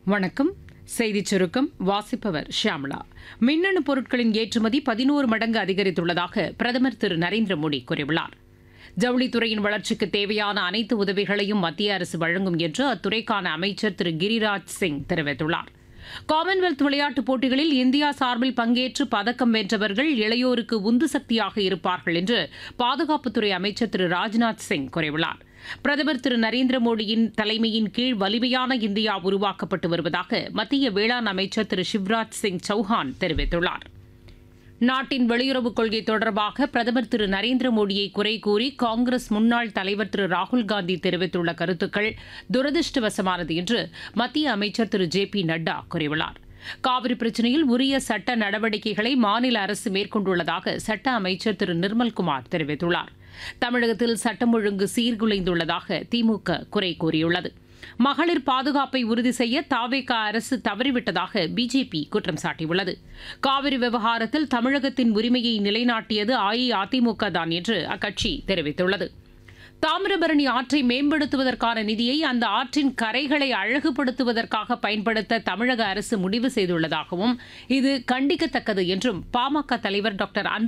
வணக்கம் செய்திச் சுருக்கம் வாசிப்பவர் ஷியாமளா மின்னணு பொருட்களின் ஏற்றுமதி பதினோரு மடங்கு அதிகரித்துள்ளதாக பிரதமர் திரு நரேந்திர மோடி கூறியுள்ளார் ஜவுளித்துறையின் வளர்ச்சிக்கு தேவையான அனைத்து உதவிகளையும் மத்திய அரசு வழங்கும் என்று அத்துறைக்கான அமைச்சர் திரு கிரிராஜ் சிங் தெரிவித்துள்ளார் காமன்வெல்த் விளையாட்டுப் போட்டிகளில் இந்தியா சார்பில் பங்கேற்று பதக்கம் வென்றவர்கள் இளையோருக்கு உந்து சக்தியாக இருப்பார்கள் என்று பாதுகாப்புத்துறை அமைச்சர் திரு ராஜ்நாத் சிங் கூறியுள்ளார் பிரதமர் திரு நரேந்திர மோடியின் தலைமையின் கீழ் வலிமையான இந்தியா உருவாக்கப்பட்டு வருவதாக மத்திய வேளாண் அமைச்சர் திரு சிவராஜ் சிங் சௌஹான் தெரிவித்துள்ளார் நாட்டின் வெளியுறவுக் கொள்கை தொடர்பாக பிரதமர் திரு நரேந்திர மோடியை குறை கூறி காங்கிரஸ் முன்னாள் தலைவர் திரு ராகுல் காந்தி தெரிவித்துள்ள கருத்துக்கள் துரதிருஷ்டவசமானது என்று மத்திய அமைச்சர் திரு ஜே பி நட்டா கூறியுள்ளார் காவிரி பிரச்சினையில் உரிய சட்ட நடவடிக்கைகளை மாநில அரசு மேற்கொண்டுள்ளதாக சட்ட அமைச்சர் திரு நிர்மல்குமார் தெரிவித்துள்ளார் தமிழகத்தில் சட்டம் ஒழுங்கு சீர்குலைந்துள்ளதாக திமுக குறை கூறியுள்ளது மகளிர் பாதுகாப்பை உறுதி செய்ய தாவேகா அரசு தவறிவிட்டதாக பிஜேபி குற்றம் சாட்டியுள்ளது காவிரி விவகாரத்தில் தமிழகத்தின் உரிமையை நிலைநாட்டியது அஇஅதிமுக தான் என்று அக்கட்சி தெரிவித்துள்ளது தாமிரபரணி ஆற்றை மேம்படுத்துவதற்கான நிதியை அந்த ஆற்றின் கரைகளை அழகுபடுத்துவதற்காக பயன்படுத்த தமிழக அரசு முடிவு செய்துள்ளதாகவும் இது கண்டிக்கத்தக்கது என்றும் பாமக தலைவர் டாக்டர் அன்பு